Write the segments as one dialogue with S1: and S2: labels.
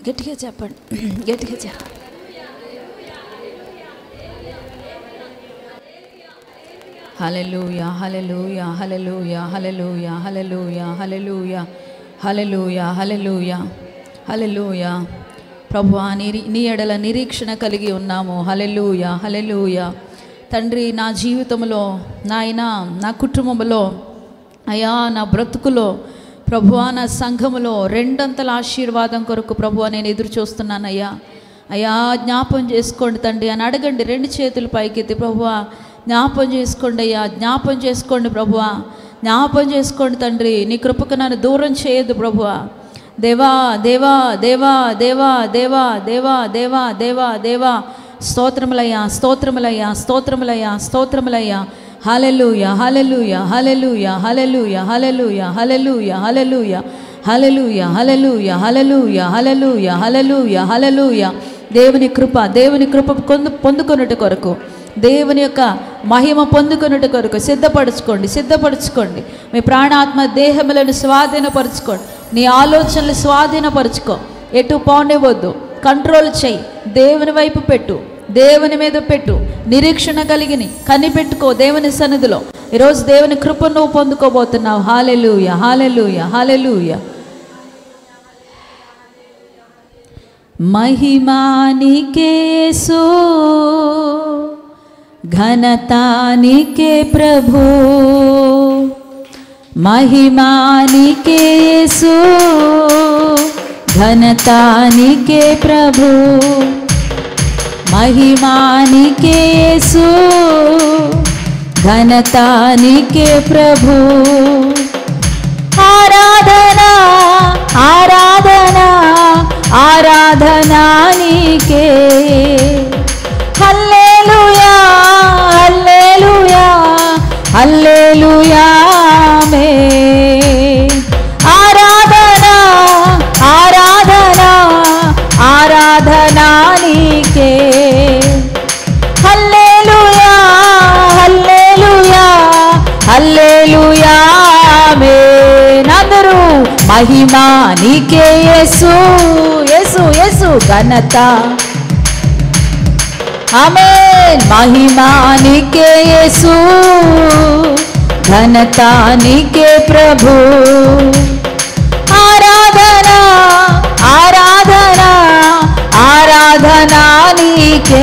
S1: గట్టిగా చెప్పండి గట్టిగా చెప్పండి హల్లెలూయా హల్లెలూయా హల్లెలూయా హల్లెలూయా హల్లెలూయా హల్లెలూయా హల్లెలూయా హల్లెలూయా హల్లెలూయా ప్రభువా నిరి నీ ఎడల నిరీక్షణ కలిగి ఉన్నాము హల్లెలూయా హల్లెలూయా తండ్రి నా జీవితంలో నాయన నా కుటుంబంలో అయా నా బ్రతుకులో ప్రభువా నా సంఘములో రెండంతల ఆశీర్వాదం కొరకు ప్రభువా నేను ఎదురు చూస్తున్నానయ్యా అయ్యా జ్ఞాపం చేసుకోండి తండ్రి అని అడగండి రెండు చేతులు పైకెత్తి ప్రభువా జ్ఞాపం చేసుకోండి అయ్యా జ్ఞాపం చేసుకోండి ప్రభువా జ్ఞాపం చేసుకోండి తండ్రి నీ కృపకు నన్ను దూరం చేయొద్దు ప్రభువా దేవా దేవా దేవా దేవా దేవా దేవా దేవా దేవా దేవా స్తోత్రములయ్యా స్తోత్రములయ్యా స్తోత్రములయ్యా స్తోత్రములయ్యా hallelujah hallelujah hallelujah hallelujah hallelujah hallelujah hallelujah hallelujah hallelujah hallelujah hallelujah hallelujah hallelujah దేవుని కృప దేవుని కృప పొందు పొందుకొనుట కొరకు దేవుని యొక్క మహిమ పొందుకొనుట కొరకు సిద్ధపరచుకోండి సిద్ధపరచుకోండి మీ ప్రాణాత్మ దేహములను స్వాధీనపరచుకోండి నీ ఆలోచనలు స్వాధీనపరచుకో ఎటు పోనివ్వద్దు కంట్రోల్ చేయి దేవుని వైపు పెట్టు దేవుని మీద పెట్టు నిరీక్షణ కలిగిని కనిపెట్టుకో దేవుని సన్నిధిలో ఈరోజు దేవుని కృప నువ్వు పొందుకోబోతున్నావు హాలెలూయ హాలెలూయ హాలెలూయ మహిమానికేసు ఘనతానికే ప్రభు మహిమానికేసు ఘనతానికే ప్రభు మహిమానికేసు ఘనతానికే ప్రభు ఆరాధనా ఆరాధనా ఆరాధనా నీకే హల్లెలూయా హల్లెలూయా హల్లెలూయా మే ఆరాధనా ఆరాధనా ఆరాధనా నీకే హల్లెలూయా హల్లెలూయా హల్లెలూయా ఆమేన్ అందరూ మహిమా నీకే యేసు యేసు యేసు ఘనత ఆమేన్ మహిమా నీకే యేసు ఘనత నీకే ప్రభు ఆరాధనా ఆరాధనా ఆరాధనా నీకే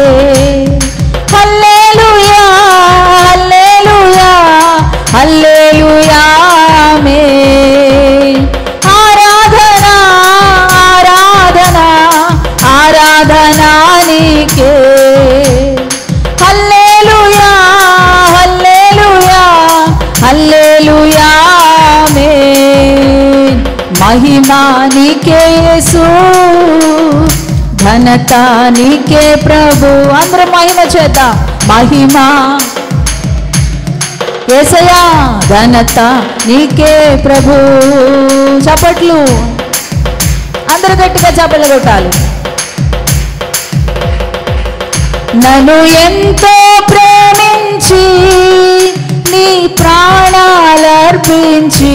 S1: హల్లెలూయా హల్లెలూయా హల్లెలూయా ఆమేన్ ఆరాధనా ఆరాధనా ఆరాధనా నీకే హల్లెలూయా హల్లెలూయా హల్లెలూయా ఆమేన్ మహిమా నీకే యేసు ఘనత నీకే ప్రభు అందరూ మహిమ చేద్దాం మహిమా ఏసయా ఘనత నీకే ప్రభు చప్పట్లు అందరూ గట్టిగా చప్పట్లు కొట్టాలి నన్ను ఎంతో ప్రేమించి నీ ప్రాణాలర్పించి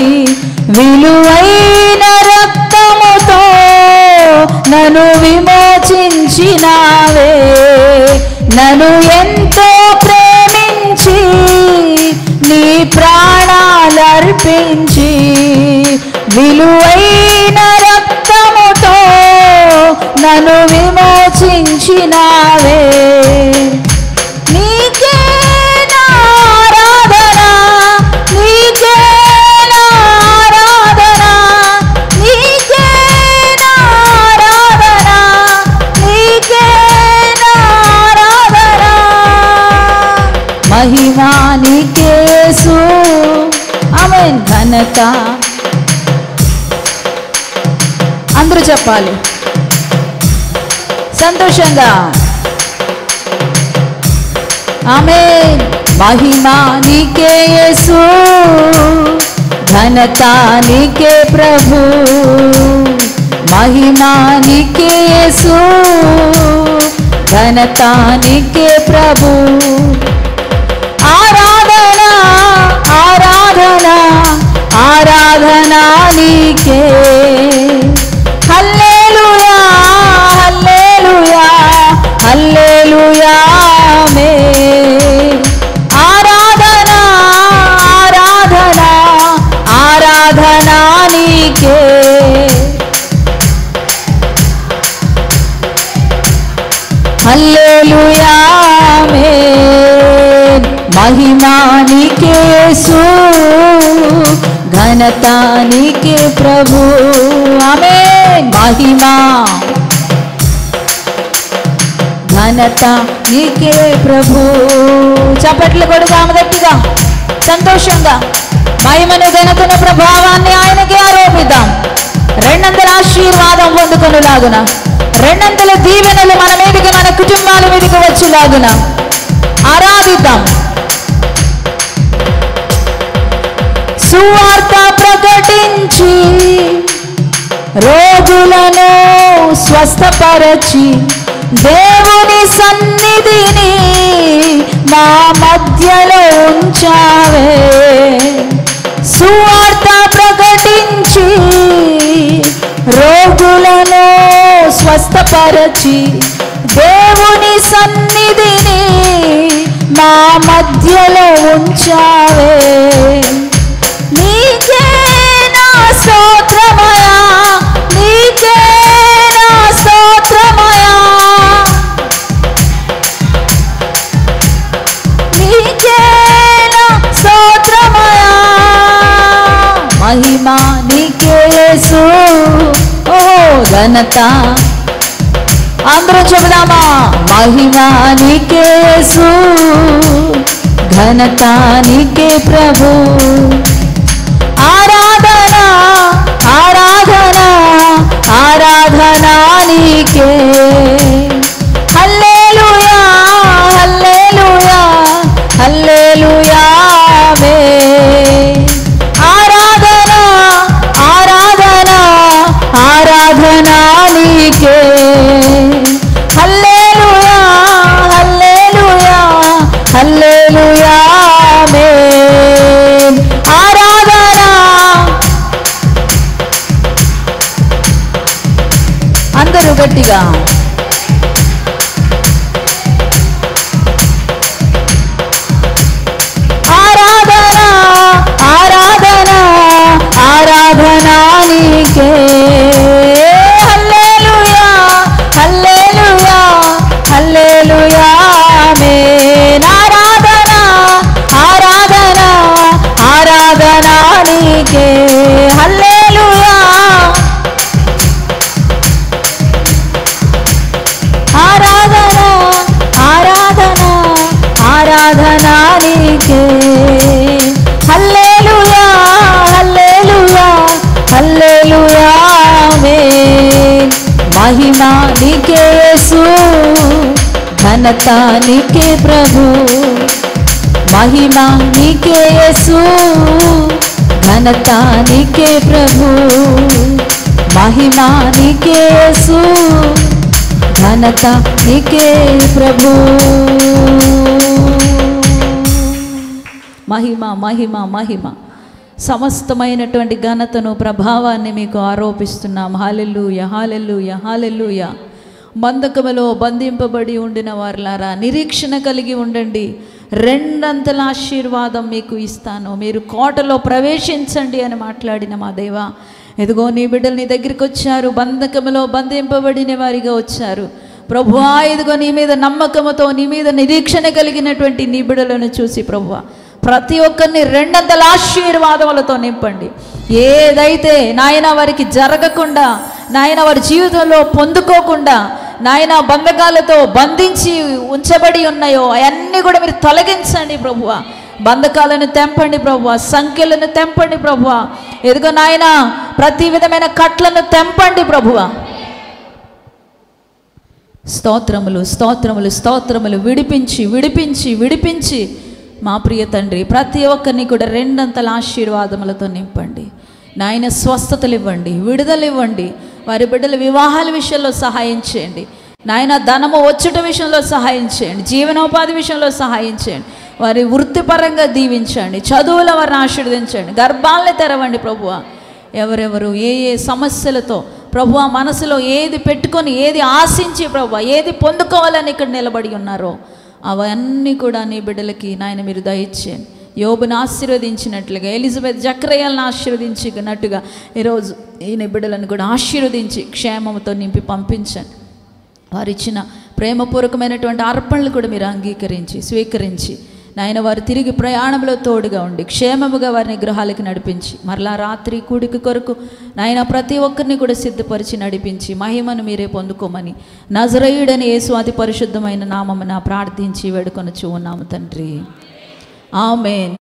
S1: విలువైన రక్తముతో నన్ను విమోచించినావే నన్ను ఎంతో ప్రేమించి నీ ప్రాణాలర్పించి విలువైన రక్తముతో నన్ను విమోచించినావే నీకే నా ఆరాధన నీకే నా ఆరాధన నీకే నా ఆరాధన నీకే నా ఆరాధన మహిమా నీకేసు ఆమెన్ ఘనత అందరూ చెప్పాలి సంతోషంగా ఆమె మహిమా నీకే యేసు ఘనత నీకే ప్రభు మహిమా నీకే యేసు ఘనత నీకే ప్రభు ఆరాధన ఆరాధన ఆరాధన నీకే హల్లెలూయా హల్లెలూయా ఆమేన్ మహిమా నీకేసు ఘనత నీకే ప్రభు ఆమేన్ మహిమా ఘనత నీకే ప్రభు చప్పట్లు కొడుదాము గట్టిగా సంతోషంగా మహిమను ఘనతను ప్రభావాన్ని ఆయనకి ఆరోపిద్దాం రెండంతల ఆశీర్వాదం పొందుకొనులాగున రెండంతల దీవెనలు మన మీదకి మన కుటుంబాల మీదకి వచ్చేలాగున ఆరాధిద్దాం సువార్త ప్రకటించి రోగులను స్వస్థపరచి దేవుని సన్నిధిని మా మధ్యలో ఉంచావే సువార్త ప్రకటించి రోగులను స్వస్థపరచి దేవుని సన్నిధిని మా మధ్యలో ఉంచావే నీకే నా స్తోత్రమయా నీకే నా స్తోత్రమయా నీకే నా స్తోత్రమయా మహిమ నీకే యేసు ఓ ఘనత అందరూ చెబుదామా మహిమ నీకే యేసు ఘనత నీకే ప్రభు ఆరాధన ఆరాధన ఆరాధన నీకే హల్లెలూయా హల్లెలూయా హల్లెలూయా ఆమేన్ ఆరాధన ఆరాధన ఆరాధన నీకే హల్లెలూయా హల్లెలూయా హల్లెలూయా ఆమేన్ ఆరాధన అందరూ గట్టిగా ఆరాధన ఆరాధన ఆరాధన నీకే హల్లెలూయా హల్లెలూయా హల్లెలూయా ఆమేన్ ఆరాధన ఆరాధన ఆరాధన నీకే హల్లెలూయా ఆరాధన ఆరాధన ఆరాధన నీకే హల్లెలూయా హల్లెలూయా హల్లెలూయా ఆమేన్ మహిమ నీకే యేసు ఘనత నీకే ప్రభు మహిమ నీకే యేసు ఘనత నీకే ప్రభు మహిమ నీకే యేసు ఘనత నీకే ప్రభు మహిమ మహిమ మహిమ సమస్తమైనటువంటి ఘనతను ప్రభావాన్ని మీకు ఆరోపిస్తున్నాం హాలెల్లుయ హాలెల్లుయ హాలెల్లుయ బంధకములో బంధింపబడి ఉండిన వారులారా నిరీక్షణ కలిగి ఉండండి రెండంతల ఆశీర్వాదం మీకు ఇస్తాను మీరు కోటలో ప్రవేశించండి అని మాట్లాడిన మా దేవా ఎదుగో నీ బిడ్డలు నీ దగ్గరికి వచ్చారు బంధకములో బంధింపబడిన వారిగా వచ్చారు ప్రభువా ఇదిగో నీ మీద నమ్మకముతో నీ మీద నిరీక్షణ కలిగినటువంటి నీ బిడ్డలను చూసి ప్రభువా ప్రతి ఒక్కరిని రెండంతల ఆశీర్వాదములతో నింపండి ఏదైతే నాయన వారికి జరగకుండా నాయన వారి జీవితంలో పొందుకోకుండా నాయన బంధకాలతో బంధించి ఉంచబడి ఉన్నాయో అవన్నీ కూడా మీరు తొలగించండి ప్రభువ బంధకాలను తెంపండి ప్రభువ సంఖ్యలను తెంపండి ప్రభువ ఎదుగో నాయన ప్రతి విధమైన కట్లను తెంపండి ప్రభువ స్తోత్రములు స్తోత్రములు స్తోత్రములు విడిపించి విడిపించి విడిపించి మా ప్రియ తండ్రి ప్రతి ఒక్కరిని కూడా రెండంతల ఆశీర్వాదములతో నింపండి నాయన స్వస్థతలు ఇవ్వండి విడుదల ఇవ్వండి వారి బిడ్డల వివాహాల విషయంలో సహాయం చేయండి నాయన ధనము వచ్చుట విషయంలో సహాయం చేయండి జీవనోపాధి విషయంలో సహాయం చేయండి వారి వృత్తిపరంగా దీవించండి చదువుల వారిని ఆశీర్వదించండి గర్భాలని తెరవండి ప్రభువ ఎవరెవరు ఏ ఏ సమస్యలతో ప్రభు మనసులో ఏది పెట్టుకొని ఏది ఆశించి ప్రభు ఏది పొందుకోవాలని ఇక్కడ నిలబడి ఉన్నారో అవన్నీ కూడా నీ బిడ్డలకి నాయన మీరు దయచేయండి యోబుని ఆశీర్వదించినట్లుగా ఎలిజబెత్ జక్రయాలను ఆశీర్వదించినట్టుగా ఈరోజు ఈ నీ బిడ్డలను కూడా ఆశీర్వదించి క్షేమంతో నింపి పంపించండి వారు ఇచ్చిన ప్రేమపూర్వకమైనటువంటి అర్పణలు కూడా మీరు అంగీకరించి స్వీకరించి నాయన వారు తిరిగి ప్రయాణంలో తోడుగా ఉండి క్షేమముగా వారిని గృహాలకి నడిపించి మరలా రాత్రి కూడికి కొరకు నాయన ప్రతి ఒక్కరిని కూడా సిద్ధపరిచి నడిపించి మహిమను మీరే పొందుకోమని నజరయుడని యేసు అతి పరిశుద్ధమైన నామమున ప్రార్థించి వేడుకొనొచ్చు ఉన్నాము తండ్రి ఆమెన్